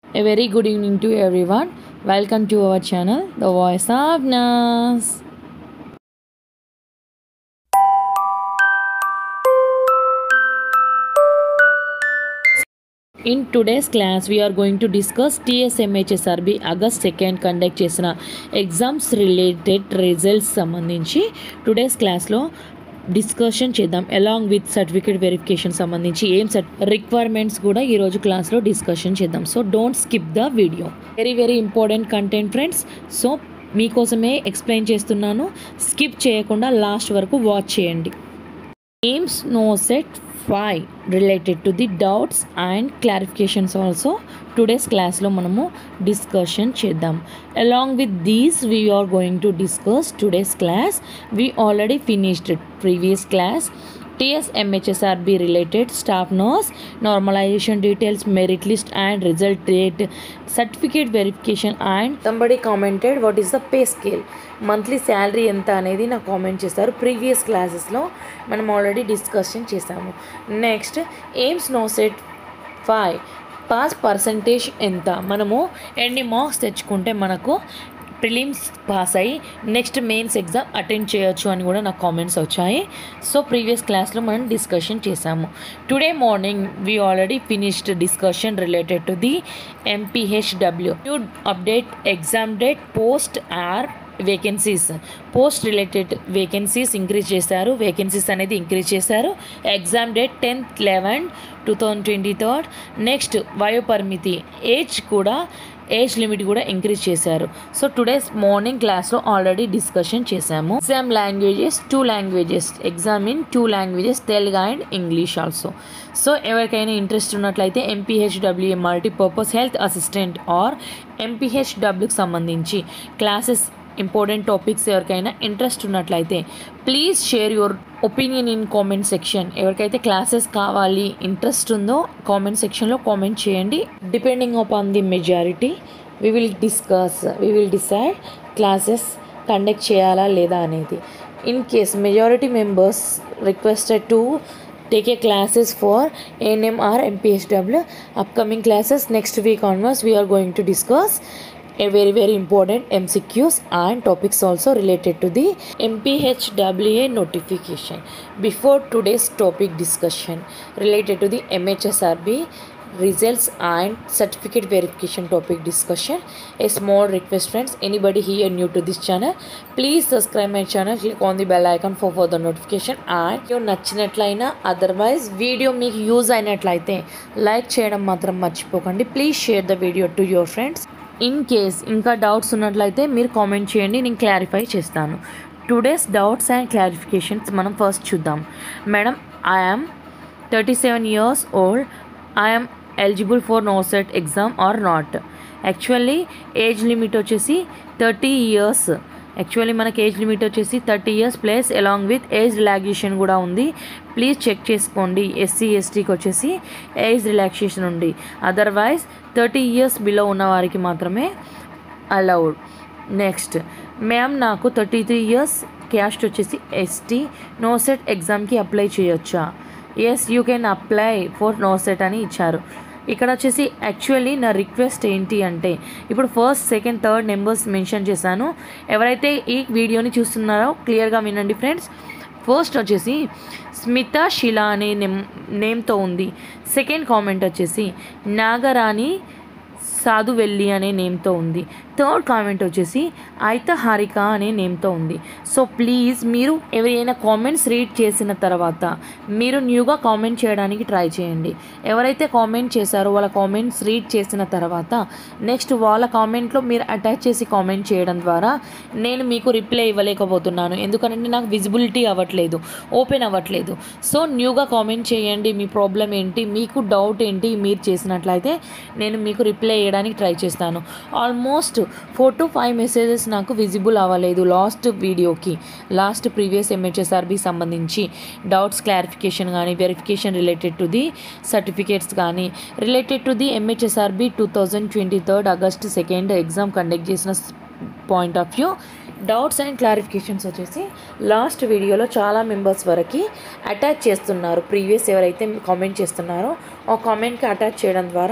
A very good evening to everyone. Welcome to our channel, The Voice of Nas. In today's class, we are going to discuss TSMHSRB August second conduct చేసిన exams related results సంబంధించి today's క్లాస్లో discussion చేద్దాం along with certificate verification సంబంధించి ఏం cert requirements కూడా ఈరోజు క్లాస్లో discussion చేద్దాం so don't skip the video very very important content friends so మీకోసమే ఎక్స్ప్లెయిన్ చేస్తున్నాను స్కిప్ చేయకుండా లాస్ట్ వరకు వాచ్ చేయండి AIIMS NORCET five related to the doubts and clarifications also today's క్లాస్లో మనము డిస్కషన్ చేద్దాం along with these we are going to discuss today's class we already finished previous class TSMHSRB related staff nurse normalization details merit list and result date certificate verification and somebody commented what is the pay scale monthly salary ఎంత అనేది నాకు comment చేస్తారు previous క్లాసెస్లో మనం already discussion చేసాము next AIIMS NORCET five pass percentage ఎంత మనము ఎన్ని మార్క్స్ తెచ్చుకుంటే మనకు ప్రిలిమ్స్ పాస్ అయ్యి నెక్స్ట్ మెయిన్స్ ఎగ్జామ్ అటెండ్ చేయొచ్చు అని కూడా నాకు కామెంట్స్ వచ్చాయి సో ప్రీవియస్ క్లాస్లో మనం డిస్కషన్ చేసాము today morning we already finished discussion related to the MPHW new update exam date post or vacancies post related vacancies increase చేశారు వేకెన్సీస్ అనేది ఇంక్రీజ్ చేశారు exam date tenth eleven two thousand twenty third next వయోపరిమితి age కూడా age limit కూడా increase చేశారు so today's morning క్లాస్లో already discussion చేశాము exam languages two languages exam in two languages Telugu and English also so ఎవరికైనా interest ఉన్నట్లయితే ఎంపీహెచ్డబ్ల్యూఏ multipurpose health assistant or ఎంపీహెచ్డబ్ల్యూకి సంబంధించి క్లాసెస్ ఇంపార్టెంట్ టాపిక్స్ ఎవరికైనా ఇంట్రెస్ట్ ఉన్నట్లయితే please share your opinion in comment section ఎవరికైతే classes కావాలి interest ఉందో కామెంట్ సెక్షన్లో కామెంట్ చేయండి depending upon the majority we will discuss we will decide classes conduct చేయాలా లేదా అనేది in case majority members requested to take a classes for ANMR MPHW upcoming classes next week onwards we are going to discuss a very very important MCQs and topics also related to the MPHWA notification before today's topic discussion related to the MHSRB results and certificate verification topic discussion a small request friends anybody here new to this channel please subscribe my channel click on the bell icon for further notification and video నచ్చినట్లయినా otherwise video మీకు use అయినట్లయితే like చేయడం మాత్రం మర్చిపోకండి please share the video to your friends in case ఇంకా doubts ఉన్నట్లయితే మీరు comment చేయండి నేను క్లారిఫై చేస్తాను టుడేస్ డౌట్స్ అండ్ క్లారిఫికేషన్స్ మనం ఫస్ట్ చూద్దాం madam I'm thirty seven years old I'm eligible for NORCET exam or not actually age limit వచ్చేసి thirty years actually మనకి ఏజ్ లిమిట్ వచ్చేసి thirty years plus along with age relaxation కూడా ఉంది please check చేసుకోండి SC ఎస్టీకి వచ్చేసి age relaxation ఉంది otherwise thirty years below ఉన్న వారికి మాత్రమే అలౌడ్ నెక్స్ట్ మ్యామ్ నాకు థర్టీ త్రీ ఇయర్స్ క్యాస్ట్ వచ్చేసి ఎస్టీ నో సెట్ ఎగ్జామ్కి అప్లై చేయొచ్చా yes you can apply for NORCET అని ఇచ్చారు ఇక్కడ వచ్చేసి యాక్చువల్లీ నా రిక్వెస్ట్ ఏంటి అంటే ఇప్పుడు first second third numbers mention చేశాను ఎవరైతే ఈ వీడియోని చూస్తున్నారో క్లియర్గా వినండి ఫ్రెండ్స్ ఫస్ట్ వచ్చేసి స్మిత శిలా అనే నేమ్ నేమ్తో ఉంది సెకండ్ కామెంట్ వచ్చేసి నాగరాణి సాధువెల్లి అనే నేమ్తో ఉంది థర్డ్ కామెంట్ వచ్చేసి ఐత హారిక అనే నేమ్తో ఉంది సో ప్లీజ్ మీరు ఎవరైనా కామెంట్స్ రీడ్ చేసిన తర్వాత మీరు న్యూగా కామెంట్ చేయడానికి ట్రై చేయండి ఎవరైతే కామెంట్ చేశారో వాళ్ళ కామెంట్స్ రీడ్ చేసిన తర్వాత నెక్స్ట్ వాళ్ళ కామెంట్లో మీరు అటాచ్ చేసి కామెంట్ చేయడం ద్వారా నేను మీకు రిప్లై ఇవ్వలేకపోతున్నాను ఎందుకంటే నాకు విజిబిలిటీ అవ్వట్లేదు ఓపెన్ అవ్వట్లేదు సో న్యూగా కామెంట్ చేయండి మీ ప్రాబ్లం ఏంటి మీకు డౌట్ ఏంటి మీరు చేసినట్లయితే నేను మీకు రిప్లై చేయడానికి ట్రై చేస్తాను almost four to five messages నాకు విజిబుల్ అవ్వలేదు లాస్ట్ వీడియోకి లాస్ట్ ప్రీవియస్ ఎంహెచ్ఎస్ఆర్బి సంబంధించి డౌట్స్ క్లారిఫికేషన్ కానీ verification related to the certificates కానీ related to the MHSRB two thousand twenty third August second exam conduct చేసిన point of view doubts and clarifications వచ్చేసి last వీడియోలో చాలా members వరకు attach చేస్తున్నారు previous ఎవరైతే కామెంట్ చేస్తున్నారో ఆ కామెంట్కి అటాచ్ చేయడం ద్వారా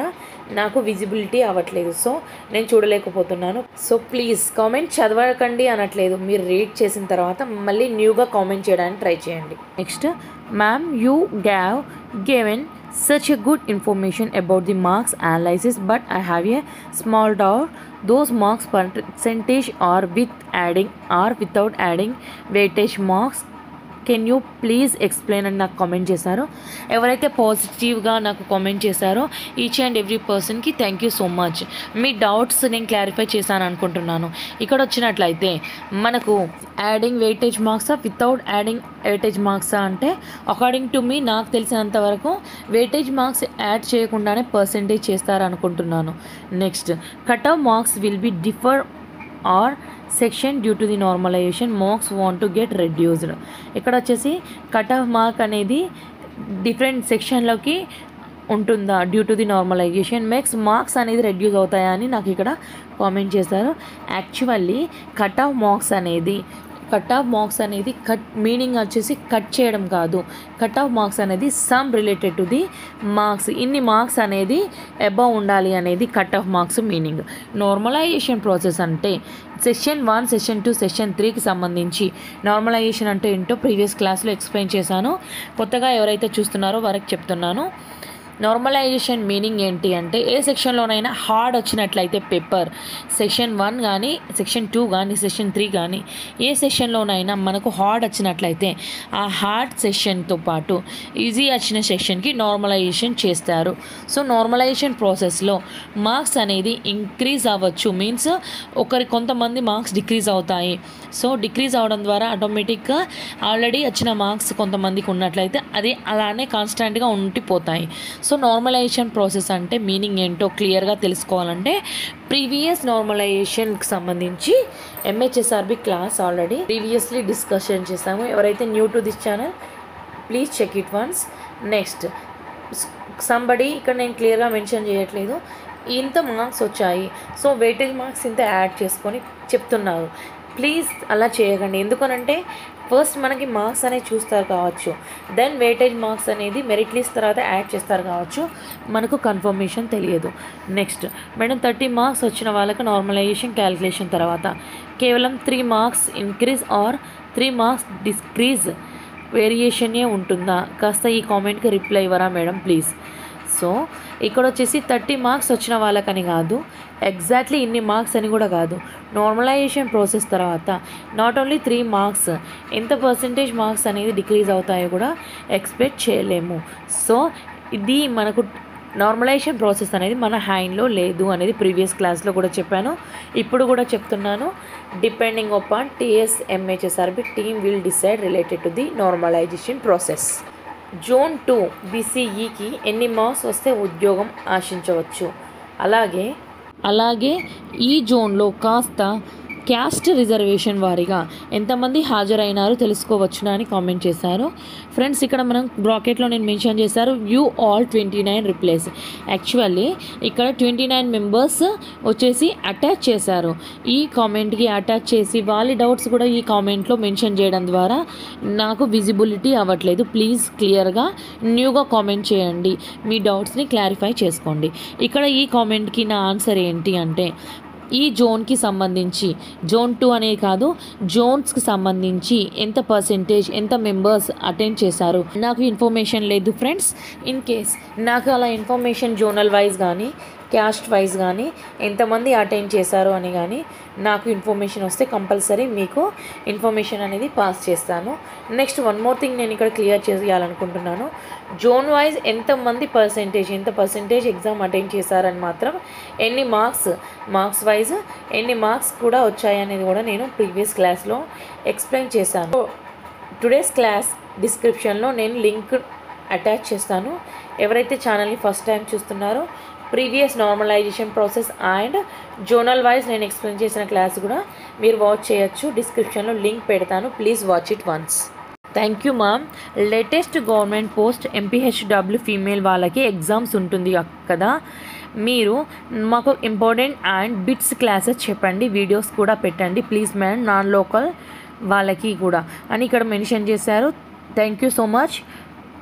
నాకు విజిబిలిటీ అవ్వట్లేదు సో నేను చూడలేకపోతున్నాను సో ప్లీజ్ కామెంట్ చదవకండి అనట్లేదు మీరు రీడ్ చేసిన తర్వాత మళ్ళీ న్యూగా కామెంట్ చేయడానికి ట్రై చేయండి next ma'am you gave given such a good information about the marks analysis but i have a small doubt those marks percentage are with adding or without adding weightage marks can you please explain అని నాకు comment చేశారు ఎవరైతే పాజిటివ్గా నాకు comment చేశారో each and every పర్సన్కి thank you so much మీ doubts నేను క్లారిఫై చేశాను అనుకుంటున్నాను ఇక్కడ వచ్చినట్లయితే మనకు యాడింగ్ వెయిటేజ్ మార్క్సా వితౌట్ యాడింగ్ వెయిటేజ్ మార్క్సా అంటే అకార్డింగ్ టు మీ నాకు తెలిసినంత వరకు వెయిటేజ్ మార్క్స్ యాడ్ చేయకుండానే పర్సంటేజ్ చేస్తారు అనుకుంటున్నాను next cut off marks will be differ or section due to the normalisation marks want to get reduced ఇక్కడ వచ్చేసి కట్ ఆఫ్ మార్క్ అనేది డిఫరెంట్ సెక్షన్లోకి ఉంటుందా due to the normalisation makes marks అనేది reduce అవుతాయా అని నాకు ఇక్కడ కామెంట్ చేశారు యాక్చువల్లీ కట్ ఆఫ్ మార్క్స్ అనేది కట్ ఆఫ్ మార్క్స్ అనేది కట్ మీనింగ్ వచ్చేసి కట్ చేయడం కాదు కట్ ఆఫ్ మార్క్స్ అనేది some related to the marks ఇన్ని మార్క్స్ అనేది అబౌవ్ ఉండాలి అనేది cut off marks meaning normalisation process అంటే session one session two session త్రీకి సంబంధించి నార్మలైజేషన్ అంటే ఏంటో ప్రీవియస్ క్లాస్లో ఎక్స్ప్లెయిన్ చేశాను కొత్తగా ఎవరైతే చూస్తున్నారో వారికి చెప్తున్నాను నార్మలైజేషన్ మీనింగ్ ఏంటి అంటే ఏ సెక్షన్లోనైనా హార్డ్ వచ్చినట్లయితే పేపర్ సెక్షన్ వన్ కానీ సెక్షన్ టూ కానీ సెక్షన్ త్రీ కానీ ఏ సెషన్లోనైనా మనకు హార్డ్ వచ్చినట్లయితే ఆ హార్డ్ సెషన్తో పాటు ఈజీ వచ్చిన సెక్షన్కి నార్మలైజేషన్ చేస్తారు సో నార్మలైజేషన్ ప్రాసెస్లో మార్క్స్ అనేది ఇంక్రీజ్ అవ్వచ్చు మీన్స్ ఒకరి కొంతమంది మార్క్స్ డిక్రీజ్ అవుతాయి సో డిక్రీజ్ అవడం ద్వారా ఆటోమేటిక్గా ఆల్రెడీ వచ్చిన మార్క్స్ కొంతమందికి ఉన్నట్లయితే అది అలానే కాన్స్టాంట్గా ఉండిపోతాయి సో నార్మలైజేషన్ ప్రాసెస్ అంటే మీనింగ్ ఏంటో క్లియర్గా తెలుసుకోవాలంటే ప్రీవియస్ నార్మలైజేషన్కి సంబంధించి MHSRB class already previously discussion చేసాము ఎవరైతే new to this channel please check it once next somebody ఇక్కడ నేను క్లియర్గా మెన్షన్ చేయట్లేదు ఇంత మార్క్స్ వచ్చాయి సో వెయిటేజ్ మార్క్స్ ఇంత యాడ్ చేసుకొని చెప్తున్నారు ప్లీజ్ అలా చేయకండి ఎందుకనంటే ఫస్ట్ మనకి మార్క్స్ అనేది చూస్తారు కావచ్చు దెన్ వెయిటేజ్ మార్క్స్ అనేది మెరిట్ లిస్ట్ తర్వాత యాడ్ చేస్తారు కావచ్చు మనకు కన్ఫర్మేషన్ తెలియదు నెక్స్ట్ మేడం థర్టీ మార్క్స్ వచ్చిన వాళ్ళకి నార్మలైజేషన్ క్యాలిక్యులేషన్ తర్వాత కేవలం three marks increase or three marks decrease వేరియేషనే ఉంటుందా కాస్త ఈ కామెంట్కి రిప్లై ఇవ్వరా మేడం ప్లీజ్ సో ఇక్కడ వచ్చేసి థర్టీ మార్క్స్ వచ్చిన వాళ్ళకని కాదు ఎగ్జాక్ట్లీ ఇన్ని మార్క్స్ అని కూడా కాదు నార్మలైజేషన్ ప్రాసెస్ తర్వాత నాట్ ఓన్లీ త్రీ మార్క్స్ ఎంత పర్సంటేజ్ మార్క్స్ అనేది డిక్రీజ్ అవుతాయో కూడా ఎక్స్పెక్ట్ చేయలేము సో ఇది మనకు నార్మలైజేషన్ ప్రాసెస్ అనేది మన హ్యాండ్లో లేదు అనేది ప్రీవియస్ క్లాస్లో కూడా చెప్పాను ఇప్పుడు కూడా చెప్తున్నాను depending upon TS MHSRB team will decide related to the normalisation process zone two బీసీఈకి ఎన్ని మార్క్స్ వస్తే ఉద్యోగం ఆశించవచ్చు అలాగే అలాగే ఈ జోన్లో కాస్త క్యాస్ట్ రిజర్వేషన్ వారీగా ఎంతమంది హాజరైనారో తెలుసుకోవచ్చునా అని కామెంట్ చేశారు ఫ్రెండ్స్ ఇక్కడ మనం బ్రాకెట్లో నేను మెన్షన్ చేశారు view all twenty nine replace actually ఇక్కడ ట్వంటీ నైన్ మెంబర్స్ వచ్చేసి అటాచ్ చేశారు ఈ కామెంట్కి అటాచ్ చేసి వాళ్ళ డౌట్స్ కూడా ఈ కామెంట్లో మెన్షన్ చేయడం ద్వారా నాకు విజిబిలిటీ అవ్వట్లేదు ప్లీజ్ క్లియర్గా న్యూగా కామెంట్ చేయండి మీ డౌట్స్ని క్లారిఫై చేసుకోండి ఇక్కడ ఈ కామెంట్కి నా ఆన్సర్ ఏంటి అంటే ఈ జోన్కి సంబంధించి జోన్ టూ అనే కాదు జోన్స్కి సంబంధించి ఎంత పర్సెంటేజ్ ఎంత మెంబర్స్ అటెండ్ చేశారు నాకు ఇన్ఫర్మేషన్ లేదు ఫ్రెండ్స్ ఇన్ కేస్ నాకు అలా ఇన్ఫర్మేషన్ జోనల్ వైజ్ కానీ క్యాస్ట్ వైజ్ కానీ ఎంతమంది అటెండ్ చేశారు అని కానీ నాకు ఇన్ఫర్మేషన్ వస్తే కంపల్సరీ మీకు ఇన్ఫర్మేషన్ అనేది పాస్ చేస్తాను నెక్స్ట్ వన్ మోర్ థింగ్ నేను ఇక్కడ క్లియర్ చేయాలనుకుంటున్నాను జోన్ వైజ్ ఎంతమంది పర్సెంటేజ్ ఎంత పర్సెంటేజ్ ఎగ్జామ్ అటెండ్ చేశారని మాత్రం ఎన్ని మార్క్స్ మార్క్స్ వైజ్ ఎన్ని మార్క్స్ కూడా వచ్చాయి అనేది కూడా నేను ప్రీవియస్ క్లాస్లో ఎక్స్ప్లెయిన్ చేశాను టుడేస్ క్లాస్ డిస్క్రిప్షన్లో నేను లింక్ అటాచ్ చేస్తాను ఎవరైతే ఛానల్ని ఫస్ట్ టైం చూస్తున్నారో previous normalisation process and zonal wise నేను ఎక్స్ప్లెయిన్ చేసిన క్లాస్ కూడా మీరు వాచ్ చేయొచ్చు డిస్క్రిప్షన్లో లింక్ పెడతాను please watch it once thank you ma'am latest government post MPHW female వాళ్ళకి ఎగ్జామ్స్ ఉంటుంది కదా మీరు మాకు ఇంపార్టెంట్ అండ్ బిట్స్ క్లాసెస్ చెప్పండి వీడియోస్ కూడా పెట్టండి ప్లీజ్ మ్యామ్ నాన్ లోకల్ వాళ్ళకి కూడా అని ఇక్కడ మెన్షన్ చేశారు thank you so much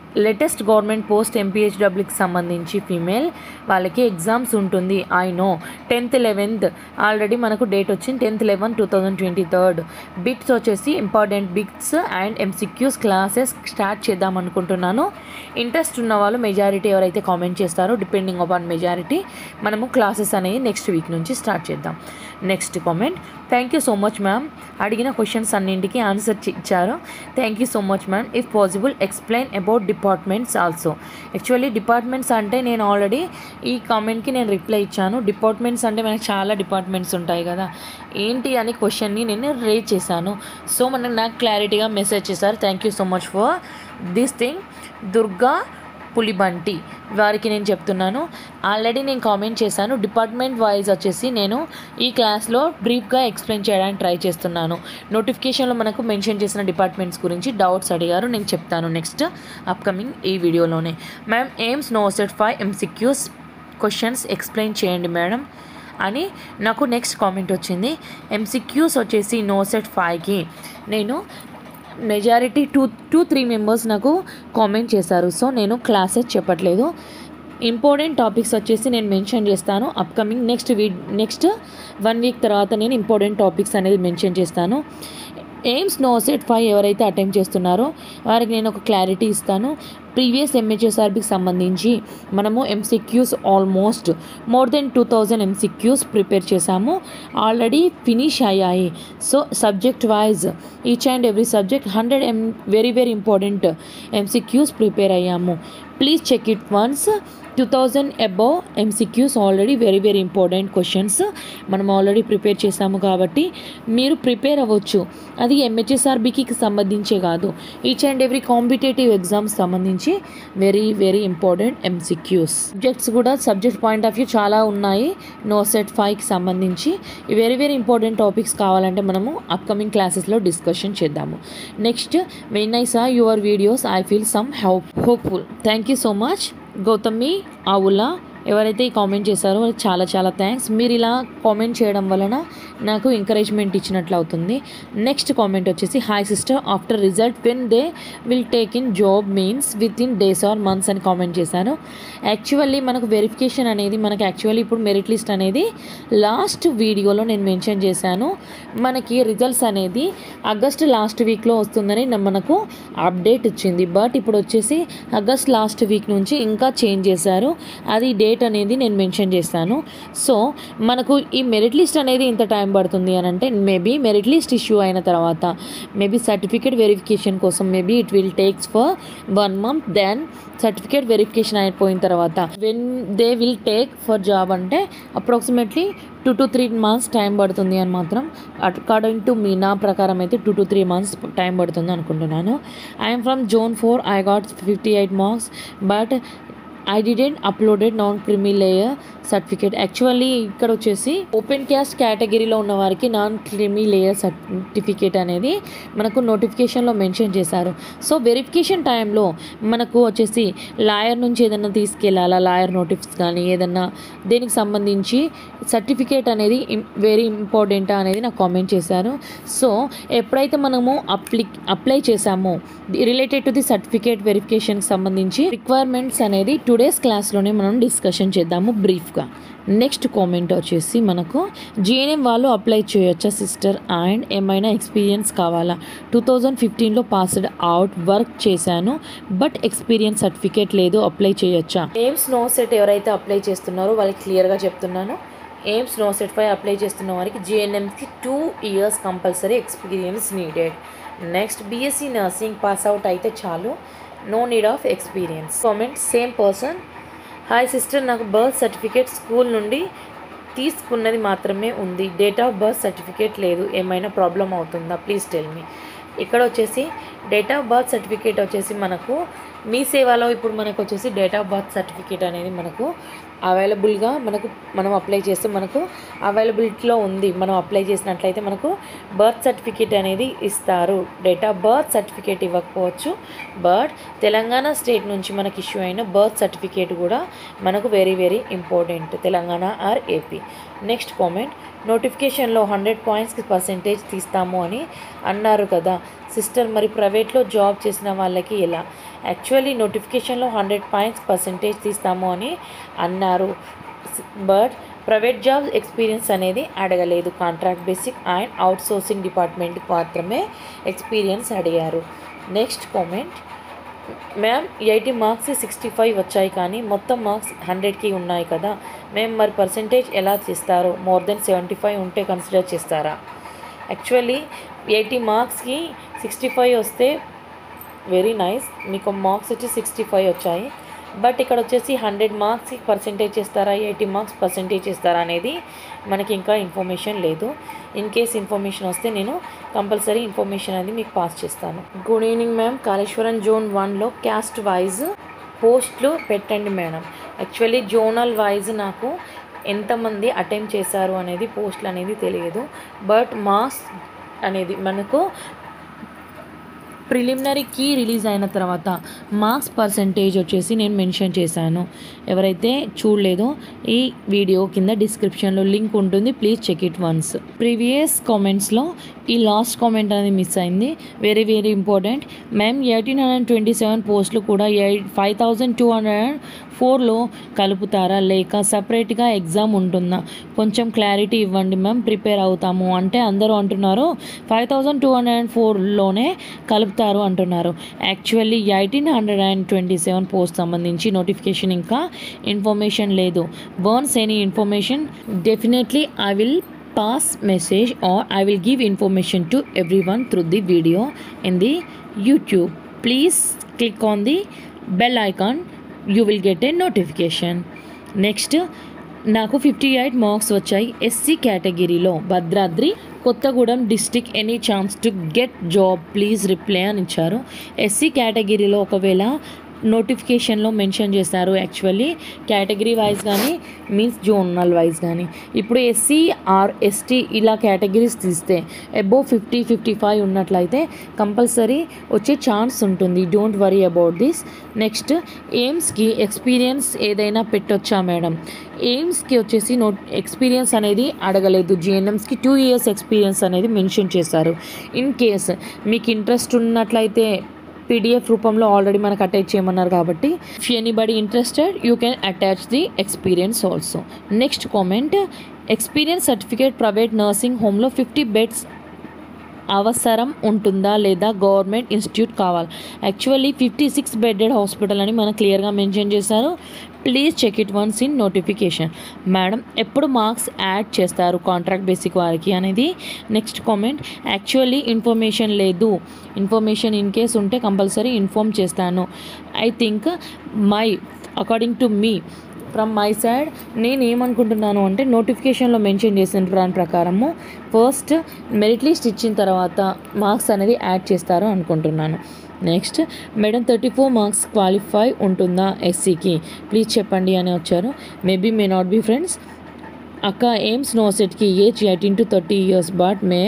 latest government post ఎంపీహెచ్డబ్ల్యూకి సంబంధించి ఫీమేల్ వాళ్ళకి ఎగ్జామ్స్ ఉంటుంది I know tenth eleventh already మనకు డేట్ వచ్చింది tenth eleven two thousand twenty third bits వచ్చేసి important bits and MCQs classes start చేద్దాం అనుకుంటున్నాను ఇంట్రెస్ట్ ఉన్న వాళ్ళు మెజారిటీ ఎవరైతే కామెంట్ చేస్తారో డిపెండింగ్ అపాన్ మెజారిటీ మనము క్లాసెస్ అనేవి నెక్స్ట్ వీక్ నుంచి స్టార్ట్ చేద్దాం next comment thank you so much ma'am అడిగిన క్వశ్చన్స్ అన్నింటికి ఆన్సర్ ఇచ్చారు thank you so much ma'am if possible explain about departments also actually departments అంటే నేను ఆల్రెడీ ఈ కామెంట్కి నేను రిప్లై ఇచ్చాను డిపార్ట్మెంట్స్ అంటే మనకి చాలా డిపార్ట్మెంట్స్ ఉంటాయి కదా ఏంటి అని క్వశ్చన్ని నేను రేజ్ చేశాను సో మనకు నాకు క్లారిటీగా మెసేజ్ చేశారు thank you so much for this thing Durga Pulibanti వారికి నేను చెప్తున్నాను ఆల్రెడీ నేను కామెంట్ చేశాను డిపార్ట్మెంట్ వైజ్ వచ్చేసి నేను ఈ క్లాస్లో బ్రీఫ్గా ఎక్స్ప్లెయిన్ చేయడానికి ట్రై చేస్తున్నాను నోటిఫికేషన్లో మనకు మెన్షన్ చేసిన డిపార్ట్మెంట్స్ గురించి డౌట్స్ అడిగారు నేను చెప్తాను నెక్స్ట్ అప్కమింగ్ ఈ వీడియోలోనే ma'am AIIMS NORCET five MCQs questions explain చేయండి మేడం అని నాకు నెక్స్ట్ కామెంట్ వచ్చింది ఎంసిక్యూస్ వచ్చేసి నో సెట్ ఫైవ్కి నేను majority two two three members నాకు కామెంట్ చేశారు సో నేను క్లాసెస్ చెప్పట్లేదు ఇంపార్టెంట్ టాపిక్స్ వచ్చేసి నేను మెన్షన్ చేస్తాను upcoming next we next one week తర్వాత నేను ఇంపార్టెంట్ టాపిక్స్ అనేది మెన్షన్ చేస్తాను ఎయిమ్స్ నో సెట్ ఫైవ్ ఎవరైతే అటెంప్ట్ చేస్తున్నారో వారికి నేను ఒక క్లారిటీ ఇస్తాను ప్రీవియస్ ఎంహెచ్ఎస్ఆర్బికి సంబంధించి మనము MCQs almost more than two thousand MCQs prepare చేశాము ఆల్రెడీ ఫినిష్ అయ్యాయి so subject wise each and every subject hundred um very very important MCQs prepare అయ్యాము please check it once two thousand above MCQs already very very important questions మనం already prepare చేసాము కాబట్టి మీరు prepare అవ్వచ్చు అది ఎంహెచ్ఎస్ఆర్బికి సంబంధించే కాదు each and every competitive exams సంబంధించి very very important MCQs subjects కూడా సబ్జెక్ట్ పాయింట్ ఆఫ్ వ్యూ చాలా ఉన్నాయి నో సెట్ ఫైవ్కి సంబంధించి వెరీ వెరీ ఇంపార్టెంట్ టాపిక్స్ కావాలంటే మనము అప్కమింగ్ క్లాసెస్లో డిస్కషన్ చేద్దాము next when I saw your videos I feel some hope hopeful thank you so much Gautami Avula ఎవరైతే ఈ కామెంట్ చేశారో వాళ్ళకి చాలా చాలా థ్యాంక్స్ మీరు ఇలా కామెంట్ చేయడం వలన నాకు ఎంకరేజ్మెంట్ ఇచ్చినట్లు అవుతుంది నెక్స్ట్ కామెంట్ వచ్చేసి hi sister after result when they will take in job means with in days or months అని కామెంట్ చేశాను యాక్చువల్లీ మనకు వెరిఫికేషన్ అనేది మనకి యాక్చువల్లీ ఇప్పుడు మెరిట్ లిస్ట్ అనేది లాస్ట్ వీడియోలో నేను మెన్షన్ చేశాను మనకి రిజల్ట్స్ అనేది ఆగస్ట్ లాస్ట్ వీక్లో వస్తుందని న- మనకు అప్డేట్ ఇచ్చింది బట్ ఇప్పుడు వచ్చేసి ఆగస్ట్ లాస్ట్ వీక్ నుంచి ఇంకా చేంజ్ చేశారు అది డేట్ అనేది నేను మెన్షన్ చేస్తాను సో మనకు ఈ మెరిట్ లిస్ట్ అనేది ఇంత టైం పడుతుంది అని అంటే మేబీ మెరిట్ లిస్ట్ ఇష్యూ అయిన తర్వాత మేబీ సర్టిఫికేట్ వెరిఫికేషన్ కోసం maybe it will takes for one month then certificate verification అయిపోయిన తర్వాత when they will take for job అంటే approximately two to three months time పడుతుంది అని మాత్రం అకార్డింగ్ టు మీ నా ప్రకారం అయితే two to three months time పడుతుంది అనుకుంటున్నాను I'm from zone four I got fifty eight marks but I didn't uploaded non creamy layer certificate actually ఇక్కడ వచ్చేసి ఓపెన్ క్యాస్ట్ కేటగిరీలో ఉన్న వారికి నాన్ క్రిమీ లేయర్ సర్టిఫికేట్ అనేది మనకు నోటిఫికేషన్లో మెన్షన్ చేశారు సో వెరిఫికేషన్ టైంలో మనకు వచ్చేసి లాయర్ నుంచి ఏదైనా తీసుకెళ్ళాలా లాయర్ నోటిఫిక్స్ కానీ ఏదన్నా దేనికి సంబంధించి సర్టిఫికేట్ అనేది వెరీ ఇంపార్టెంట్ అనేది నాకు కామెంట్ చేశారు సో ఎప్పుడైతే మనము అప్లి అప్లై చేసామో రిలేటెడ్ టు ది సర్టిఫికేట్ వెరిఫికేషన్కి సంబంధించి రిక్వైర్మెంట్స్ అనేది టుడేస్ క్లాస్లోనే మనం డిస్కషన్ చేద్దాము బ్రీఫ్గా నెక్స్ట్ కామెంట్ వచ్చేసి మనకు జిఎన్ఎం వాళ్ళు అప్లై చేయొచ్చా సిస్టర్ అండ్ ఏమైనా ఎక్స్పీరియన్స్ కావాలా టూ థౌజండ్ ఫిఫ్టీన్లో పాస్డ్ అవుట్ వర్క్ చేశాను బట్ ఎక్స్పీరియన్స్ సర్టిఫికేట్ లేదు అప్లై చేయొచ్చా ఎయిమ్స్ నో సెట్ ఎవరైతే అప్లై చేస్తున్నారో వాళ్ళకి క్లియర్గా చెప్తున్నాను AIIMS NORCET five apply చేస్తున్న వారికి జిఎన్ఎంకి two years compulsory experience needed next BSc nursing pass out అయితే చాలు no need of experience comment same person hi sister నాకు బర్త్ సర్టిఫికేట్ స్కూల్ నుండి తీసుకున్నది మాత్రమే ఉంది డేట్ ఆఫ్ బర్త్ సర్టిఫికేట్ లేదు ఏమైనా ప్రాబ్లం అవుతుందా ప్లీజ్ టెల్ మీ ఇక్కడ వచ్చేసి డేట్ ఆఫ్ బర్త్ సర్టిఫికేట్ వచ్చేసి మనకు మీ సేవలో ఇప్పుడు మనకు వచ్చేసి డేట్ ఆఫ్ బర్త్ సర్టిఫికేట్ అనేది మనకు అవైలబుల్గా మనకు మనం అప్లై చేస్తే మనకు అవైలబిలిటీలో ఉంది మనం అప్లై చేసినట్లయితే మనకు బర్త్ సర్టిఫికేట్ అనేది ఇస్తారు డేట్ ఆఫ్ బర్త్ సర్టిఫికేట్ ఇవ్వకపోవచ్చు బట్ తెలంగాణ స్టేట్ నుంచి మనకి ఇష్యూ అయిన బర్త్ సర్టిఫికేట్ కూడా మనకు very very important Telangana or AP next comment నోటిఫికేషన్లో హండ్రెడ్ పాయింట్స్కి పర్సెంటేజ్ తీస్తాము అని అన్నారు కదా సిస్టర్ మరి ప్రైవేట్లో జాబ్ చేసిన వాళ్ళకి ఎలా యాక్చువల్లీ నోటిఫికేషన్లో హండ్రెడ్ పాయింట్స్ పర్సంటేజ్ తీస్తాము అని అన్నారు బట్ ప్రైవేట్ జాబ్ ఎక్స్పీరియన్స్ అనేది అడగలేదు contract basic and outsourcing డిపార్ట్మెంట్కి మాత్రమే ఎక్స్పీరియన్స్ అడిగారు next comment ma'am eighty marks sixty five వచ్చాయి కానీ మొత్తం మార్క్స్ హండ్రెడ్కి ఉన్నాయి కదా మేము మరి పర్సంటేజ్ ఎలా చేస్తారు మోర్ దెన్ సెవెంటీ ఫైవ్ ఉంటే కన్సిడర్ చేస్తారా యాక్చువల్లీ ఎయిటీ మార్క్స్కి సిక్స్టీ ఫైవ్ వస్తే వెరీ నైస్ మీకు మార్క్స్ వచ్చి సిక్స్టీ ఫైవ్ వచ్చాయి బట్ ఇక్కడ వచ్చేసి హండ్రెడ్ మార్క్స్కి పర్సంటేజ్ చేస్తారా ఎయిటీ మార్క్స్ పర్సంటేజ్ చేస్తారా అనేది మనకి ఇంకా ఇన్ఫర్మేషన్ లేదు ఇన్ కేస్ ఇన్ఫర్మేషన్ వస్తే నేను కంపల్సరీ ఇన్ఫర్మేషన్ అనేది మీకు పాస్ చేస్తాను good evening ma'am Kaleshwaram zone వన్లో క్యాస్ట్ వైజ్ పోస్ట్లు పెట్టండి మేడం యాక్చువల్లీ జోనల్ వైజ్ నాకు ఎంతమంది అటెంప్ట్ చేశారు అనేది పోస్ట్లు అనేది తెలియదు బట్ మార్క్స్ అనేది మనకు ప్రిలిమినరీ కీ రిలీజ్ అయిన తర్వాత మార్క్స్ పర్సంటేజ్ వచ్చేసి నేను మెన్షన్ చేశాను ఎవరైతే చూడలేదో ఈ వీడియో కింద డిస్క్రిప్షన్లో లింక్ ఉంటుంది please check it once previous కామెంట్స్లో ఈ లాస్ట్ కామెంట్ అనేది మిస్ అయింది very very important ma'am eighteen hundred twenty seven పోస్టులు కూడా eight five thousand two hundred ఫోర్లో కలుపుతారా లేక సపరేట్గా ఎగ్జామ్ ఉంటుందా కొంచెం క్లారిటీ ఇవ్వండి మ్యామ్ ప్రిపేర్ అవుతాము అంటే అందరూ అంటున్నారు five thousand two hundred and ఫోర్లోనే కలుపుతారు అంటున్నారు actually eighteen hundred and twenty seven post సంబంధించి నోటిఫికేషన్ ఇంకా ఇన్ఫర్మేషన్ లేదు బర్న్స్ any information definitely I will pass message or I will give information to everyone through the video in the YouTube. Please click on the bell icon. You will get a notification. Next నాకు fifty eight marks వచ్చాయి SC కేటగిరీలో Bhadradri Kothagudem district any chance to get job please reply అని ఇచ్చారు SC కేటగిరీలో ఒకవేళ నోటిఫికేషన్లో mention చేశారు actually category wise కానీ మీన్స్ జోనల్ వైజ్ కానీ ఇప్పుడు ఎస్సీ ఆర్ ఎస్టీ ఇలా కేటగిరీస్ తీస్తే అబోవ్ ఫిఫ్టీ ఫిఫ్టీ ఫైవ్ ఉన్నట్లయితే కంపల్సరీ వచ్చే ఛాన్స్ ఉంటుంది don't worry about this next ఎయిమ్స్కి ఎక్స్పీరియన్స్ ఏదైనా పెట్టొచ్చా మేడం ఎయిమ్స్కి వచ్చేసి నోట్ ఎక్స్పీరియన్స్ అనేది అడగలేదు జిఎన్ఎమ్స్కి టూ ఇయర్స్ ఎక్స్పీరియన్స్ అనేది మెన్షన్ చేశారు ఇన్ కేస్ మీకు ఇంట్రెస్ట్ ఉన్నట్లయితే పీడిఎఫ్ రూపంలో ఆల్రెడీ మనకు అటాచ్ చేయమన్నారు కాబట్టి if anybody interested you can attach the experience also next comment experience certificate private nursing హోమ్లో ఫిఫ్టీ బెడ్స్ అవసరం ఉంటుందా లేదా గవర్నమెంట్ ఇన్స్టిట్యూట్ కావాలి actually fifty six bedded hospital అని మనకు క్లియర్గా మెన్షన్ చేశారు please check it once in notification madam ఎప్పుడు మార్క్స్ యాడ్ చేస్తారు కాంట్రాక్ట్ బేసిక్ వారికి అనేది నెక్స్ట్ కామెంట్ యాక్చువల్లీ ఇన్ఫర్మేషన్ లేదు ఇన్ఫర్మేషన్ ఇన్ కేస్ ఉంటే కంపల్సరీ ఇన్ఫామ్ చేస్తాను I think my according to me from my side నేను ఏమనుకుంటున్నాను అంటే నోటిఫికేషన్లో మెన్షన్ చేసిన దాని ప్రకారము ఫస్ట్ మెరిట్ లిస్ట్ ఇచ్చిన తర్వాత మార్క్స్ అనేది యాడ్ చేస్తారు అనుకుంటున్నాను next madam thirty four marks qualify ఉంటుందా ఎస్సీకి ప్లీజ్ చెప్పండి అని వచ్చారు maybe may not be friends అక్క ఎయిమ్స్ నోసెట్కి age eighteen to thirty years but may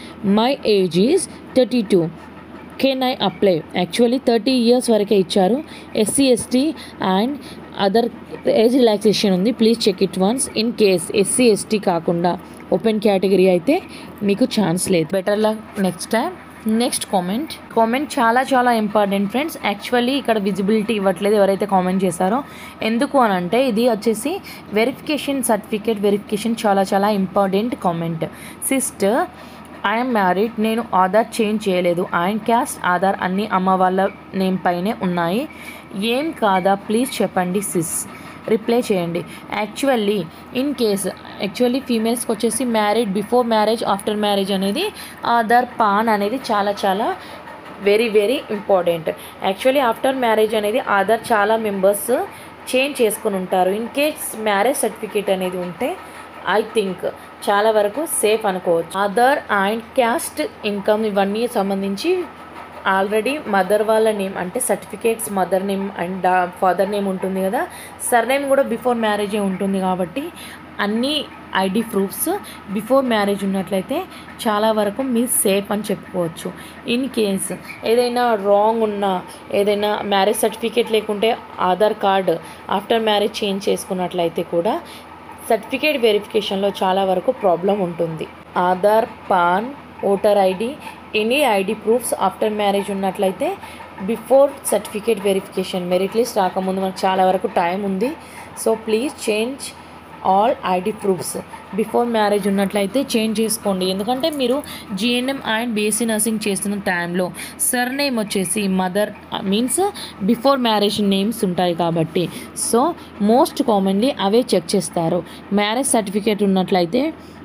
my age is thirty two can I apply actually thirty years వరకే ఇచ్చారు SC ST and other age relaxation ఉంది please check it once in case SC ST కాకుండా open category అయితే మీకు chance లేదు better luck next time next comment comment చాలా చాలా important friends actually ఇక్కడ విజిబిలిటీ ఇవ్వట్లేదు ఎవరైతే కామెంట్ చేశారో ఎందుకు అని అంటే ఇది వచ్చేసి వెరిఫికేషన్ సర్టిఫికేట్ వెరిఫికేషన్ చాలా చాలా important comment sister I'm married నేను ఆధార్ చేంజ్ చేయలేదు ఆయన క్యాస్ట్ ఆధార్ అన్ని అమ్మ వాళ్ళ నేమ్ పైనే ఉన్నాయి ఏం కాదా ప్లీజ్ చెప్పండి సిస్ రిప్లై చేయండి యాక్చువల్లీ ఇన్ కేస్ యాక్చువల్లీ ఫీమేల్స్కి వచ్చేసి married before marriage after marriage అనేది ఆధార్ పాన్ అనేది చాలా చాలా very very important actually after marriage అనేది ఆధార్ చాలా మెంబర్స్ చేంజ్ చేసుకుని ఉంటారు ఇన్ కేస్ మ్యారేజ్ సర్టిఫికేట్ అనేది ఉంటే ఐ థింక్ చాలా వరకు సేఫ్ అనుకోవచ్చు ఆధార్ అండ్ క్యాస్ట్ ఇన్కమ్ ఇవన్నీ సంబంధించి ఆల్రెడీ మదర్ వాళ్ళ నేమ్ అంటే certificates mother name and father name ఉంటుంది కదా సర్ నేమ్ కూడా బిఫోర్ మ్యారేజే ఉంటుంది కాబట్టి అన్ని ఐడి ప్రూఫ్స్ బిఫోర్ మ్యారేజ్ ఉన్నట్లయితే చాలా వరకు మీరు సేఫ్ అని చెప్పుకోవచ్చు ఇన్ కేస్ ఏదైనా రాంగ్ ఉన్నా ఏదైనా మ్యారేజ్ సర్టిఫికేట్ లేకుంటే Aadhaar card after marriage change చేసుకున్నట్లయితే కూడా సర్టిఫికేట్ వెరిఫికేషన్లో చాలా వరకు ప్రాబ్లం ఉంటుంది Aadhaar PAN voter ID any ID proofs after marriage ఉన్నట్లయితే before certificate verification merit list రాకముందు మనకు చాలా వరకు టైం ఉంది so please change all ID proofs before marriage ఉన్నట్లయితే చేంజ్ చేసుకోండి ఎందుకంటే మీరు జిఎన్ఎం అండ్ బీఎస్సీ నర్సింగ్ చేస్తున్న టైంలో సర్ నేమ్ వచ్చేసి mother means before marriage names ఉంటాయి కాబట్టి సో మోస్ట్ కామన్లీ అవే చెక్ చేస్తారు మ్యారేజ్ సర్టిఫికేట్ ఉన్నట్లయితే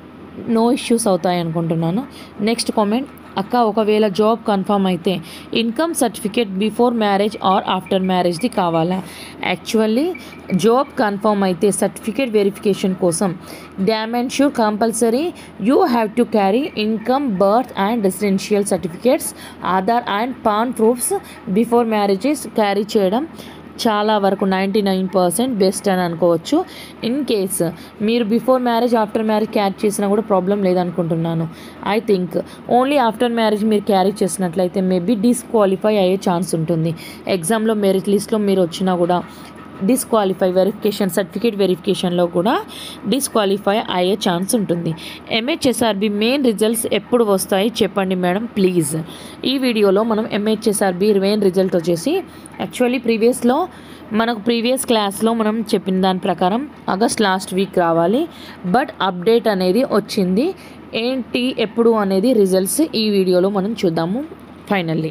నో ఇష్యూస్ అవుతాయి అనుకుంటున్నాను నెక్స్ట్ కామెంట్ అక్క ఒకవేళ జాబ్ కన్ఫర్మ్ అయితే income certificate before marriage or after మ్యారేజ్ది కావాలా యాక్చువల్లీ జాబ్ కన్ఫర్మ్ అయితే సర్టిఫికేట్ వెరిఫికేషన్ కోసం damn and sure compulsory you have to carry income birth and residential certificates Aadhaar and PAN proofs before marriages carry చేయడం చాలా వరకు ninety nine percent best అని అనుకోవచ్చు in case మీరు before marriage after marriage carry చేసినా కూడా problem లేదనుకుంటున్నాను I think only after marriage మీరు క్యారీ చేసినట్లయితే మేబీ డిస్క్వాలిఫై అయ్యే ఛాన్స్ ఉంటుంది ఎగ్జామ్లో మెరిట్ లిస్ట్లో మీరు వచ్చినా కూడా డిస్క్వాలిఫై వెరిఫికేషన్ సర్టిఫికేట్ వెరిఫికేషన్లో కూడా డిస్క్వాలిఫై అయ్యే ఛాన్స్ ఉంటుంది ఎంహెచ్ఎస్ఆర్బి మెయిన్ రిజల్ట్స్ ఎప్పుడు వస్తాయి చెప్పండి మేడం ప్లీజ్ ఈ వీడియోలో మనం ఎంహెచ్ఎస్ఆర్బి మెయిన్ రిజల్ట్ వచ్చేసి యాక్చువల్లీ ప్రీవియస్లో మనకు ప్రీవియస్ క్లాస్లో మనం చెప్పిన దాని ప్రకారం ఆగస్ట్ లాస్ట్ వీక్ రావాలి బట్ అప్డేట్ అనేది వచ్చింది ఏంటి ఎప్పుడు అనేది రిజల్ట్స్ ఈ వీడియోలో మనం చూద్దాము ఫైనల్లీ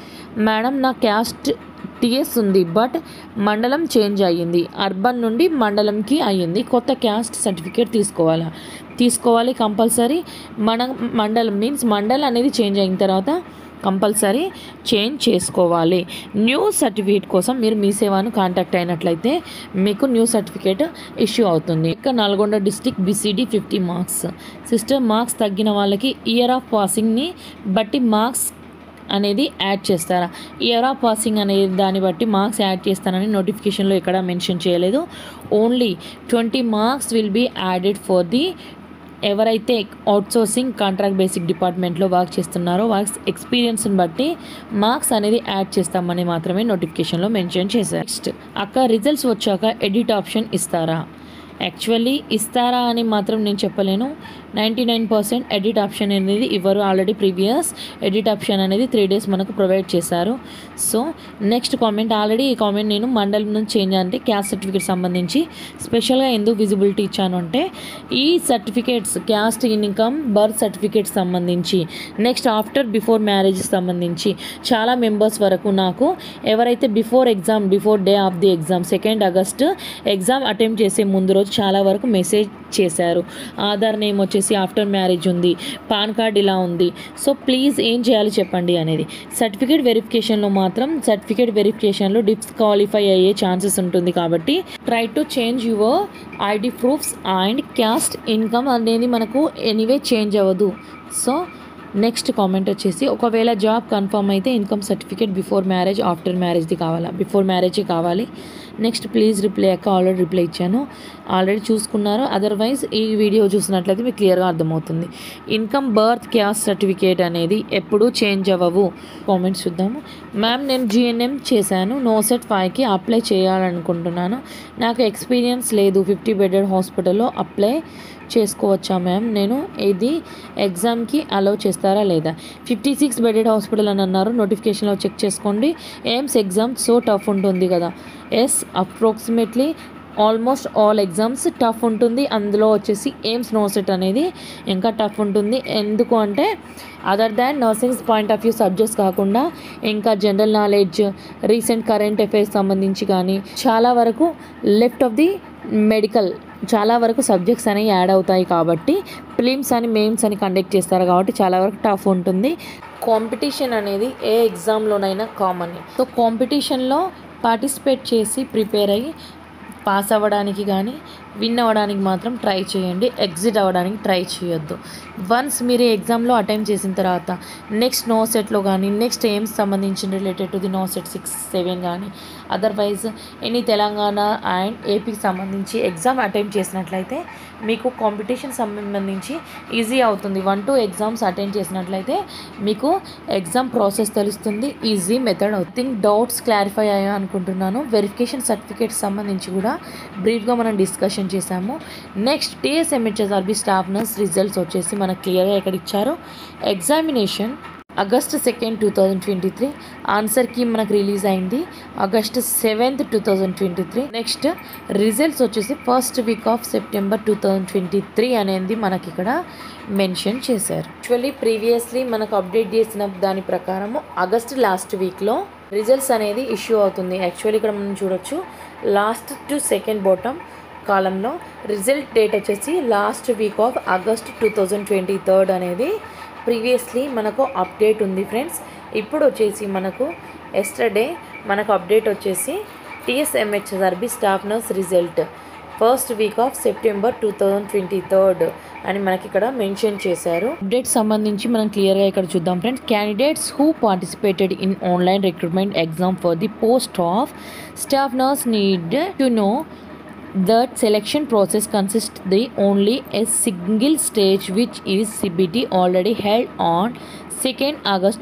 మేడం నా క్యాస్ట్ టీఎస్ ఉంది బట్ మండలం చేంజ్ అయ్యింది అర్బన్ నుండి మండలంకి అయ్యింది కొత్త క్యాస్ట్ సర్టిఫికేట్ తీసుకోవాలా తీసుకోవాలి కంపల్సరీ మన మండలం మీన్స్ మండల్ అనేది చేంజ్ అయిన తర్వాత కంపల్సరీ చేంజ్ చేసుకోవాలి న్యూ సర్టిఫికేట్ కోసం మీరు మీ సేవను కాంటాక్ట్ అయినట్లయితే మీకు న్యూ సర్టిఫికేట్ ఇష్యూ అవుతుంది ఇక Nalgonda district BCD fifty marks sister marks తగ్గిన వాళ్ళకి ఇయర్ ఆఫ్ పాసింగ్ని బట్టి మార్క్స్ అనేది యాడ్ చేస్తారా ఇయర్ ఆఫ్ పాసింగ్ అనే దాన్ని బట్టి మార్క్స్ యాడ్ చేస్తానని నోటిఫికేషన్లో ఎక్కడ మెన్షన్ చేయలేదు only twenty marks will be added for the ఎవరైతే అవుట్సోర్సింగ్ కాంట్రాక్ట్ బేసిక్ డిపార్ట్మెంట్లో వర్క్ చేస్తున్నారో వర్క్స్ ఎక్స్పీరియన్స్ని బట్టి మార్క్స్ అనేది యాడ్ చేస్తామని మాత్రమే నోటిఫికేషన్లో మెన్షన్ చేశారు నెక్స్ట్ అక్క రిజల్ట్స్ వచ్చాక ఎడిట్ ఆప్షన్ ఇస్తారా యాక్చువల్లీ ఇస్తారా అని మాత్రం నేను చెప్పలేను ninety nine percent edit option అనేది ఇవ్వరు ఆల్రెడీ ప్రీవియస్ ఎడిట్ ఆప్షన్ అనేది త్రీ డేస్ మనకు ప్రొవైడ్ చేశారు సో నెక్స్ట్ కామెంట్ ఆల్రెడీ ఈ కామెంట్ నేను మండలం నుంచి చేంజ్ అంటే క్యాస్ట్ సర్టిఫికేట్ సంబంధించి స్పెషల్గా ఎందుకు విజిబిలిటీ ఇచ్చాను అంటే ఈ certificates caste income birth certificate సంబంధించి నెక్స్ట్ ఆఫ్టర్ బిఫోర్ మ్యారేజ్ సంబంధించి చాలా మెంబర్స్ వరకు నాకు ఎవరైతే before exam before day of the exam second August exam attempt చేసే ముందు రోజు చాలా వరకు మెసేజ్ చేశారు ఆధార్ నేమ్ వచ్చేసి ఆఫ్టర్ మ్యారేజ్ ఉంది పాన్ కార్డ్ ఇలా ఉంది సో ప్లీజ్ ఏం చేయాలి చెప్పండి అనేది సర్టిఫికేట్ వెరిఫికేషన్లో మాత్రం సర్టిఫికేట్ వెరిఫికేషన్లో డిస్క్వాలిఫై అయ్యే ఛాన్సెస్ ఉంటుంది కాబట్టి try to change your ID proofs and caste income అనేది మనకు ఎనీవే చేంజ్ అవ్వదు సో నెక్స్ట్ కామెంట్ వచ్చేసి ఒకవేళ జాబ్ కన్ఫర్మ్ అయితే income certificate before marriage after మ్యారేజ్ది కావాలా బిఫోర్ మ్యారేజే కావాలి నెక్స్ట్ ప్లీజ్ రిప్లై అక్క ఆల్రెడీ రిప్లై ఇచ్చాను ఆల్రెడీ చూసుకున్నారు అదర్వైజ్ ఈ వీడియో చూసినట్లయితే మీకు క్లియర్గా అర్థమవుతుంది ఇన్కమ్ బర్త్ క్యాస్ట్ సర్టిఫికేట్ అనేది ఎప్పుడూ చేంజ్ అవ్వవు కామెంట్స్ చూద్దాము మ్యామ్ నేను జిఎన్ఎం చేశాను నో సెట్ ఫైవ్కి అప్లై చేయాలనుకుంటున్నాను నాకు ఎక్స్పీరియన్స్ లేదు ఫిఫ్టీ బెడెడ్ హాస్పిటల్లో అప్లై చేసుకోవచ్చా మ్యామ్ నేను ఇది ఎగ్జామ్కి అలౌ చేస్తారా లేదా ఫిఫ్టీ సిక్స్ బెడెడ్ హాస్పిటల్ అని అన్నారు నోటిఫికేషన్లో చెక్ చేసుకోండి ఎయిమ్స్ ఎగ్జామ్ సో టఫ్ ఉంటుంది కదా yes approximately almost all exams tough ఉంటుంది అందులో వచ్చేసి ఎయిమ్స్ నోసెట్ అనేది ఇంకా టఫ్ ఉంటుంది ఎందుకు అంటే other than nursing point of view subjects కాకుండా ఇంకా general knowledge recent current affairs సంబంధించి కానీ చాలా వరకు లెఫ్ట్ ఆఫ్ ది మెడికల్ చాలా వరకు సబ్జెక్ట్స్ అనేవి యాడ్ అవుతాయి కాబట్టి ఫిలిమ్స్ అని మెయిన్స్ అని కండక్ట్ చేస్తారు కాబట్టి చాలా వరకు టఫ్ ఉంటుంది కాంపిటీషన్ అనేది ఏ ఎగ్జామ్లోనైనా కామన్ సో కాంపిటీషన్లో పార్టిసిపేట్ చేసి ప్రిపేర్ అయ్యి పాస్ అవ్వడానికి కానీ విన్ అవ్వడానికి మాత్రం ట్రై చేయండి ఎగ్జిట్ అవ్వడానికి ట్రై చేయొద్దు వన్స్ మీరు ఎగ్జామ్లో అటెంప్ట్ చేసిన తర్వాత నెక్స్ట్ నో సెట్లో కానీ నెక్స్ట్ ఎయిమ్స్ సంబంధించిన related to the NORCET six seven కానీ అదర్వైజ్ ఎనీ తెలంగాణ అండ్ ఏపీకి సంబంధించి ఎగ్జామ్ అటెంప్ట్ చేసినట్లయితే మీకు కాంపిటీషన్ సంబంధించి ఈజీ అవుతుంది వన్ టూ ఎగ్జామ్స్ అటెండ్ చేసినట్లయితే మీకు ఎగ్జామ్ ప్రాసెస్ తెలుస్తుంది ఈజీ మెథడ్ అవుతుంది డౌట్స్ క్లారిఫై అయ్యా అనుకుంటున్నాను వెరిఫికేషన్ సర్టిఫికేట్ సంబంధించి కూడా బ్రీఫ్గా మనం డిస్కషన్ చేశాము next TSMHSRB staff nurse results వచ్చేసి మనకు క్లియర్గా ఎక్కడ ఇచ్చారు examination August second two thousand twenty three answer key మనకు రిలీజ్ అయింది August seventh two thousand twenty three next results వచ్చేసి first week of September two thousand twenty three అనేది మనకి ఇక్కడ మెన్షన్ చేశారు యాక్చువల్లీ ప్రీవియస్లీ మనకు అప్డేట్ చేసిన దాని ప్రకారము ఆగస్ట్ లాస్ట్ వీక్లో రిజల్ట్స్ అనేది ఇష్యూ అవుతుంది యాక్చువల్లీ ఇక్కడ మనం చూడొచ్చు లాస్ట్ టు సెకండ్ బాటమ్ కాలంలో రిజల్ట్ డేట్ వచ్చేసి last week of August two thousand twenty third అనేది ప్రీవియస్లీ మనకు అప్డేట్ ఉంది ఫ్రెండ్స్ ఇప్పుడు వచ్చేసి మనకు ఎస్టర్డే మనకు అప్డేట్ వచ్చేసి TSMHRB staff nurse result first week of September two thousand twenty third అని మనకి ఇక్కడ మెన్షన్ చేశారు అప్డేట్ సంబంధించి మనం క్లియర్గా ఇక్కడ చూద్దాం friends candidates who participated in online recruitment exam for the post of staff nurse need to know that selection process consists the only a single stage which is CBT already held on 2nd August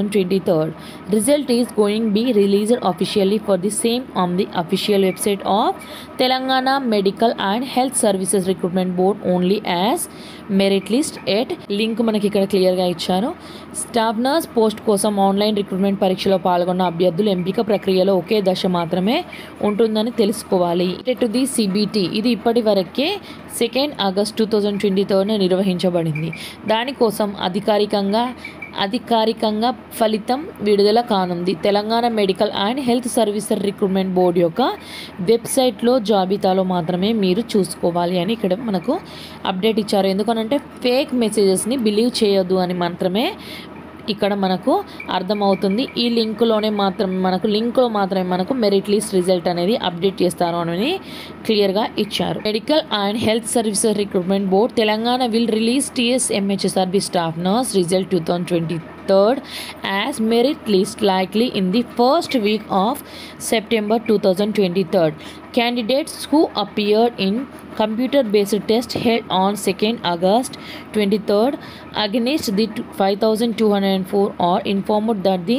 2023. Result is going to be released officially for the same on the official website of Telangana Medical and Health Services Recruitment Board only as merit list at link మనకి ఇక్కడ క్లియర్గా ఇచ్చారు staff nurse post కోసం online recruitment పరీక్షలో పాల్గొన్న అభ్యర్థులు ఎంపిక ప్రక్రియలో ఒకే దశ మాత్రమే ఉంటుందని తెలుసుకోవాలి టు ది సిబిటి ఇది ఇప్పటి వరకే second August two thousand twenty థర్డ్న నిర్వహించబడింది దానికోసం అధికారికంగా అధికారికంగా ఫలితం విడుదల కానుంది Telangana medical and health services recruitment board యొక్క వెబ్సైట్లో జాబితాలో మాత్రమే మీరు చూసుకోవాలి అని ఇక్కడ మనకు అప్డేట్ ఇచ్చారు ఎందుకనంటే ఫేక్ మెసేజెస్ని బిలీవ్ చేయొద్దు అని మాత్రమే ఇక్కడ మనకు అర్థమవుతుంది ఈ లింకులోనే మాత్రం మనకు లింక్లో మాత్రమే మనకు మెరిట్ లిస్ట్ రిజల్ట్ అనేది అప్డేట్ చేస్తారు అని క్లియర్గా ఇచ్చారు medical and health services recruitment board Telangana will release TS MHSRB staff nurse result two thousand twenty third as merit list likely in the first week of September 2023. Candidates who appeared in computer based test held on 2nd August 23rd against the 5204 are informed that the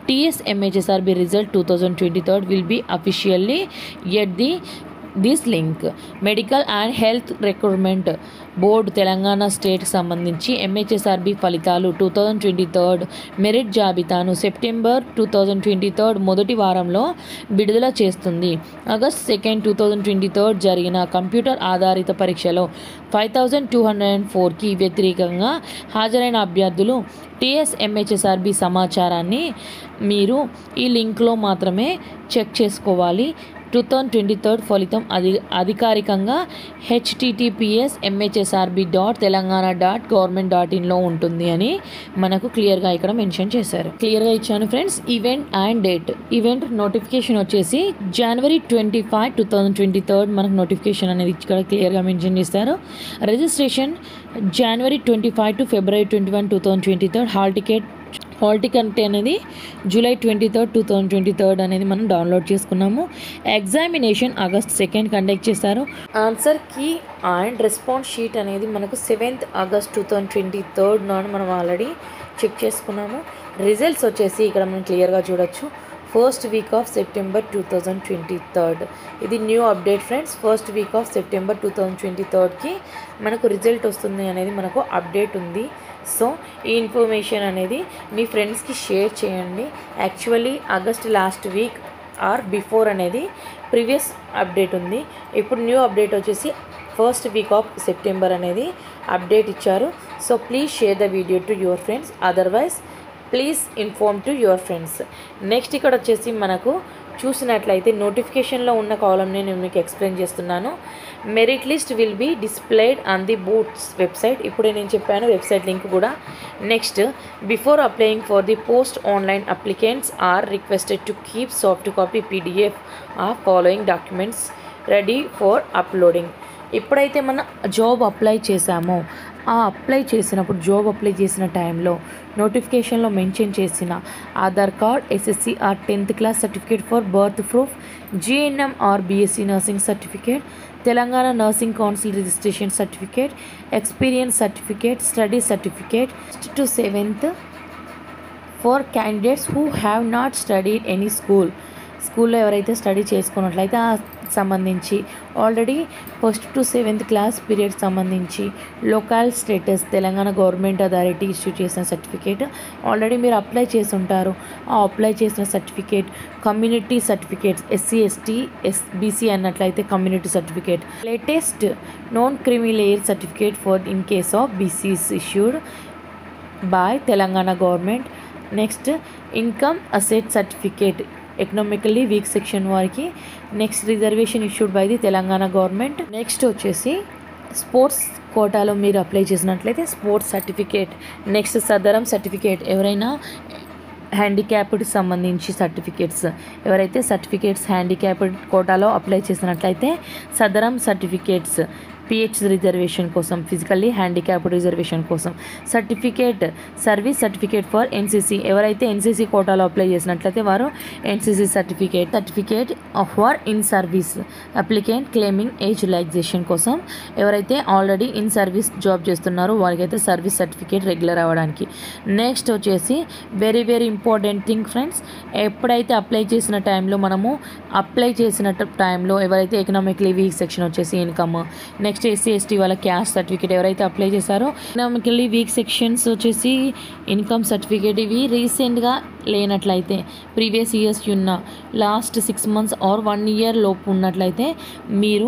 TSMHSRB result 2023 will be officially at the this link medical and health recruitment board Telangana స్టేట్కి సంబంధించి MHSRB ఫలితాలు two thousand twenty third merit జాబితాను September two thousand twenty third మొదటి వారంలో విడుదల చేస్తుంది August second two thousand twenty third జరిగిన computer ఆధారిత పరీక్షలో five thousand two hundred and ఫోర్కి వ్యతిరేకంగా హాజరైన అభ్యర్థులు టీఎస్ఎంహెచ్ఎస్ఆర్బి సమాచారాన్ని మీరు ఈ లింక్లో మాత్రమే చెక్ చేసుకోవాలి టూ థౌజండ్ ట్వంటీ థర్డ్ ఫలితం అధి అధికారికంగా HTTPS MHSRB dot Telangana dot government dot ఇన్లో ఉంటుంది అని మనకు క్లియర్గా ఇక్కడ మెన్షన్ చేశారు క్లియర్గా ఇచ్చాను friends event and date event notification వచ్చేసి జనవరి twenty five two thousand twenty third మనకు నోటిఫికేషన్ అనేది ఇక్కడ క్లియర్గా మెన్షన్ చేస్తారు రిజిస్ట్రేషన్ జనవరి ట్వంటీ ఫైవ్ టు ఫిబ్రవరి twenty one two thousand twenty third hall ticket hall ticket అనేది July twenty third two thousand twenty third అనేది మనం డౌన్లోడ్ చేసుకున్నాము ఎగ్జామినేషన్ ఆగస్ట్ సెకండ్ కండక్ట్ చేశారు answer key and response sheet అనేది మనకు seventh August two thousand twenty third నాడు మనం already check చేసుకున్నాము రిజల్ట్స్ వచ్చేసి ఇక్కడ మనం క్లియర్గా చూడొచ్చు first week of September two thousand twenty third ఇది new update friends first week of September two thousand twenty థర్డ్కి మనకు రిజల్ట్ వస్తుంది అనేది మనకు అప్డేట్ ఉంది సో ఈ ఇన్ఫర్మేషన్ అనేది మీ ఫ్రెండ్స్కి షేర్ చేయండి actually August last week or before అనేది ప్రీవియస్ అప్డేట్ ఉంది ఇప్పుడు న్యూ అప్డేట్ వచ్చేసి ఫస్ట్ వీక్ ఆఫ్ సెప్టెంబర్ అనేది అప్డేట్ ఇచ్చారు so please share the video to your friends otherwise please inform to your friends next ఇక్కడ వచ్చేసి మనకు చూసినట్లయితే నోటిఫికేషన్లో ఉన్న కాలంని నేను మీకు ఎక్స్ప్లెయిన్ చేస్తున్నాను merit list will be displayed on the board's website ఇప్పుడే నేను చెప్పాను వెబ్సైట్ లింక్ కూడా next before applying for the post online applicants are requested to keep soft copy PDF of following documents ready for uploading ఎప్పుడైతే మనం job apply చేసామో ఆ apply చేసినప్పుడు job apply చేసిన టైంలో నోటిఫికేషన్లో మెన్షన్ చేసిన Aadhaar card SSC or tenth class certificate for birth proof GNM or BSc nursing certificate Telangana nursing council registration certificate experience certificate study certificate to seventh for candidates who have not studied any school స్కూల్లో ఎవరైతే study చేసుకున్నట్లయితే ఆ సంబంధించి already first to seventh class period సంబంధించి local status Telangana government authority issue చేసిన certificate already మీరు apply చేసి ఉంటారు ఆ అప్లై చేసిన certificate community certificates SC ST SBC అన్నట్లయితే community certificate latest non creamy layer certificate for in case of BCs issued by Telangana government next income asset certificate economically weak section వారికి next reservation issued by the Telangana government next వచ్చేసి sports కోటాలో మీరు apply చేసినట్లయితే sports certificate next Sadarem certificate ఎవరైనా handicapped సంబంధించి certificates ఎవరైతే certificates handicapped కోటాలో apply చేసినట్లయితే సదరం సర్టిఫికేట్స్ పిహెచ్ రిజర్వేషన్ కోసం ఫిజికల్లీ హ్యాండిక్యాప్డ్ రిజర్వేషన్ కోసం certificate service certificate for NCC ఎవరైతే ఎన్సీసీ కోటాలో అప్లై చేసినట్లయితే వారు NCC certificate certificate of for in service applicant claiming age relaxation కోసం ఎవరైతే ఆల్రెడీ ఇన్ సర్వీస్ జాబ్ చేస్తున్నారో వారికైతే సర్వీస్ సర్టిఫికేట్ రెగ్యులర్ అవ్వడానికి నెక్స్ట్ వచ్చేసి very very important thing friends ఎప్పుడైతే అప్లై చేసిన టైంలో మనము అప్లై చేసిన టైంలో ఎవరైతే ఎకనామికలీ వీక్ సెక్షన్ వచ్చేసి ఇన్కమ్ నెక్స్ట్ ఎస్సీ ఎస్టీ వాళ్ళ క్యాస్ట్ సర్టిఫికేట్ ఎవరైతే అప్లై చేశారో ఎకనామికల్లీ వీక్ సెక్షన్స్ వచ్చేసి ఇన్కమ్ సర్టిఫికేట్ ఇవి రీసెంట్గా లేనట్లయితే ప్రీవియస్ ఇయర్స్ ఉన్న last six months or one year లోపు ఉన్నట్లయితే మీరు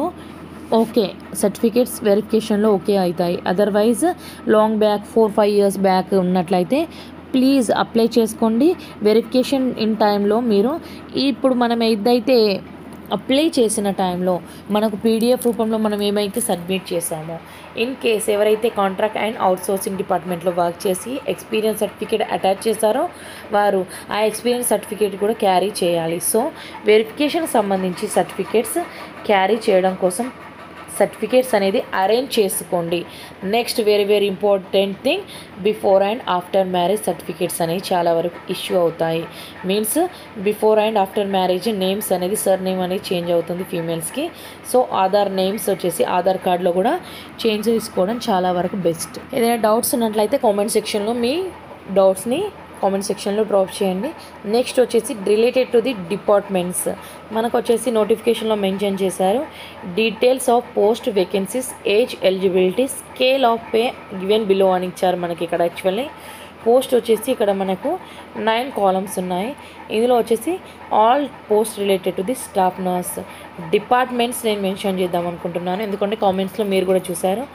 ఓకే సర్టిఫికేట్స్ వెరిఫికేషన్లో ఓకే అవుతాయి otherwise long back four five years back ఉన్నట్లయితే ప్లీజ్ అప్లై చేసుకోండి వెరిఫికేషన్ ఇన్ టైంలో మీరు ఇప్పుడు మనం ఏదైతే అప్లై చేసిన టైంలో మనకు పీడిఎఫ్ రూపంలో మనం ఏమైతే సబ్మిట్ చేసామో ఇన్ కేస్ ఎవరైతే కాంట్రాక్ట్ అండ్ అవుట్సోర్సింగ్ డిపార్ట్మెంట్లో వర్క్ చేసి ఎక్స్పీరియన్స్ సర్టిఫికేట్ అటాచ్ చేస్తారో వారు ఆ ఎక్స్పీరియన్స్ సర్టిఫికేట్ కూడా క్యారీ చేయాలి సో వెరిఫికేషన్ సంబంధించి సర్టిఫికేట్స్ క్యారీ చేయడం కోసం సర్టిఫికేట్స్ అనేది అరేంజ్ చేసుకోండి next very very important thing before and after marriage certificates అనేవి చాలా వరకు ఇష్యూ అవుతాయి means before and after marriage names అనేది సర్ నేమ్ అనేది చేంజ్ అవుతుంది ఫీమేల్స్కి సో ఆధార్ నేమ్స్ వచ్చేసి ఆధార్ కార్డులో కూడా చేంజ్ చేసుకోవడం చాలా వరకు బెస్ట్ ఏదైనా డౌట్స్ ఉన్నట్లయితే కామెంట్ సెక్షన్లో మీ డౌట్స్ని కామెంట్ సెక్షన్లో డ్రాప్ చేయండి నెక్స్ట్ వచ్చేసి రిలేటెడ్ టు ది డిపార్ట్మెంట్స్ మనకు వచ్చేసి నోటిఫికేషన్లో మెన్షన్ చేశారు details of post vacancies age eligibility scale of pay given below అని ఇచ్చారు మనకి ఇక్కడ యాక్చువల్లీ పోస్ట్ వచ్చేసి ఇక్కడ మనకు నైన్ కాలమ్స్ ఉన్నాయి ఇందులో వచ్చేసి all post related to the staff nurse departments నేను మెన్షన్ చేద్దాం అనుకుంటున్నాను ఎందుకంటే కామెంట్స్లో మీరు కూడా చూసారు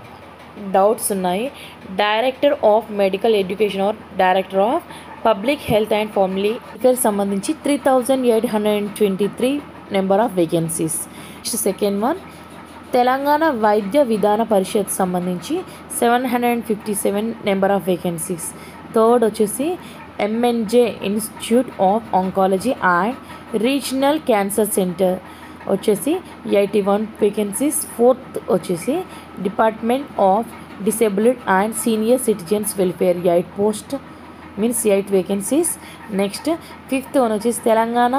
డౌట్స్ ఉన్నాయి director of medical education or director of public health and family welfare సంబంధించి three thousand eight hundred and twenty three number of vacancies next second one Telangana Vaidya Vidhana Parishad సంబంధించి seven hundred and fifty seven number of vacancies third వచ్చేసి MNJ institute of oncology and regional cancer centre వచ్చేసి eighty one vacancies fourth వచ్చేసి department of disabled and senior citizens welfare eight post means eight vacancies next fifth one వచ్చేసి Telangana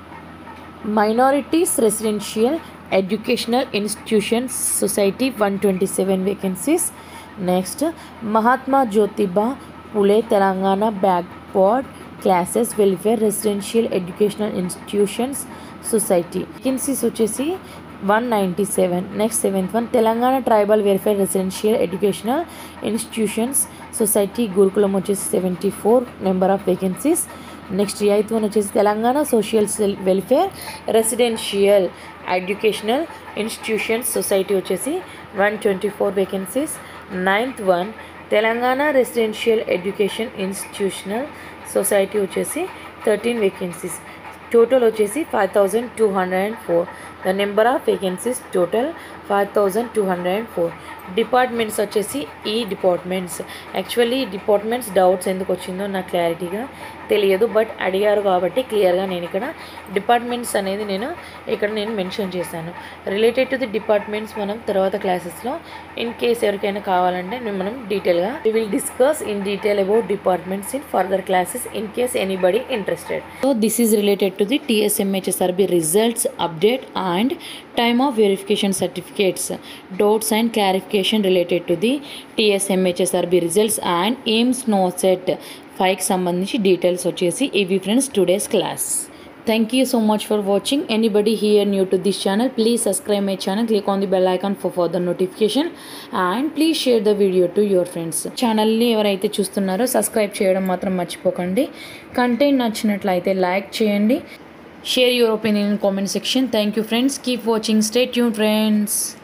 minorities residential educational institutions society one twenty seven vacancies next Mahatma Jyotiba Phule Telangana backward classes welfare residential educational institutions society vacancies వచ్చేసి one ninety seven next seventh one Telangana tribal welfare residential educational institutions society Gurukulam వచ్చేసి seventy four number of vacancies next eighth one వచ్చేసి Telangana social welfare residential educational institutions society వచ్చేసి one twenty four vacancies ninth one Telangana residential education institutional society వచ్చేసి thirteen vacancies total వచ్చేసి five thousand two hundred and four the number of vacancies total five thousand two hundred and four departments వచ్చేసి ఈ departments actually departments doubts ఎందుకు వచ్చిందో నాకు క్లారిటీగా తెలియదు but అడిగారు కాబట్టి క్లియర్గా నేను ఇక్కడ డిపార్ట్మెంట్స్ అనేది నేను ఇక్కడ నేను మెన్షన్ చేశాను రిలేటెడ్ టు ది డిపార్ట్మెంట్స్ మనం తర్వాత క్లాసెస్లో ఇన్ కేస్ ఎవరికైనా కావాలంటే నేను మనం డీటెయిల్గా we will discuss in detail about departments in further classes in case anybody interested so this is related to the TSMHSRB results update and time of verification certificates doubts and clarification related to the TSMHSRB results and AIIMS NORCET ఫైవ్కి సంబంధించి details వచ్చేసి ఇవి friends today's class Thank you so much for watching. Anybody here new to this channel, please subscribe my channel, click on the bell icon for further notification and please share the video to your friends. ఛానల్ని ఎవరైతే చూస్తున్నారో subscribe చేయడం మాత్రం మర్చిపోకండి content నచ్చినట్లయితే like చేయండి share your opinion in comment section thank you friends keep watching stay tune friends